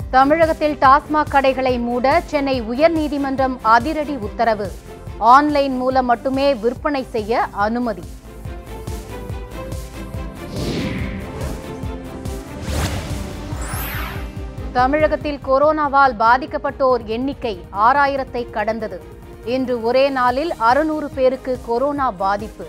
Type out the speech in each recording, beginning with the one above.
தமிழகத்தில் டாஸ்மாக் கடைகளை மூட சென்னை உயர்நீதிமன்றம் அதிரடி உத்தரவு ஆன்லைன் மூலம் மட்டுமே விற்பனை செய்ய அனுமதி தமிழகத்தில் கொரோனாவால் பாதிக்கப்பட்டோர் எண்ணிக்கை ஆறாயிரத்தை கடந்தது இன்று ஒரே நாளில் அறுநூறு பேருக்கு கொரோனா பாதிப்பு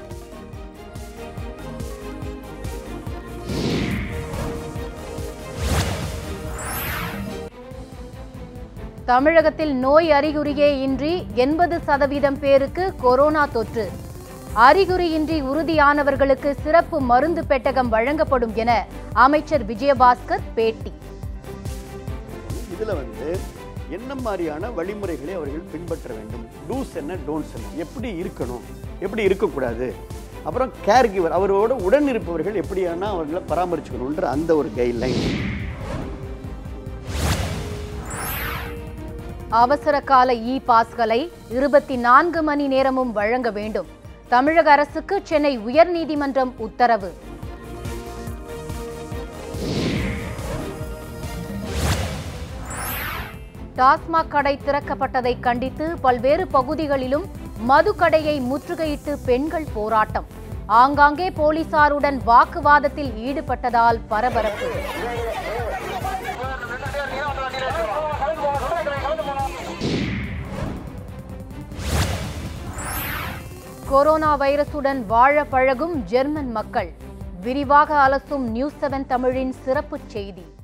தமிழகத்தில் நோய் அறிகுறியே இன்றி எண்பது சதவீதம் பேருக்கு கொரோனா தொற்று அறிகுறியின்றி உறுதியானவர்களுக்கு சிறப்பு மருந்து பெட்டகம் வழங்கப்படும் என அமைச்சர் விஜயபாஸ்கர் பேட்டி இதுல வந்து என்ன மாதிரியான வழிமுறைகளை அவர்கள் பின்பற்ற வேண்டும் டூஸ் என்ன டோன்ட்ஸ் என்ன எப்படி இருக்கணும் எப்படி இருக்கக்கூடாது அப்புறம் கேர் கிவர் அவரோட உடன் இருப்பவர்கள் எப்படியான அவர்களை பராமரிச்சுக்கணுன்ற அந்த ஒரு கைட்லைன் அவசர கால இ பாஸ்களை இருபத்தி நான்கு மணி நேரமும் வழங்க வேண்டும் தமிழக அரசுக்கு சென்னை உயர்நீதிமன்றம் உத்தரவு டாஸ்மாக் கடை திறக்கப்பட்டதை கண்டித்து பல்வேறு பகுதிகளிலும் மது கடையை முற்றுகையிட்டு பெண்கள் போராட்டம் ஆங்காங்கே போலீசாருடன் வாக்குவாதத்தில் ஈடுபட்டதால் பரபரப்பு கொரோனா வைரசுடன் வாழ பழகும் ஜெர்மன் மக்கள் விரிவாக அலசும் நியூஸ் செவன் தமிழின் சிறப்புச் செய்தி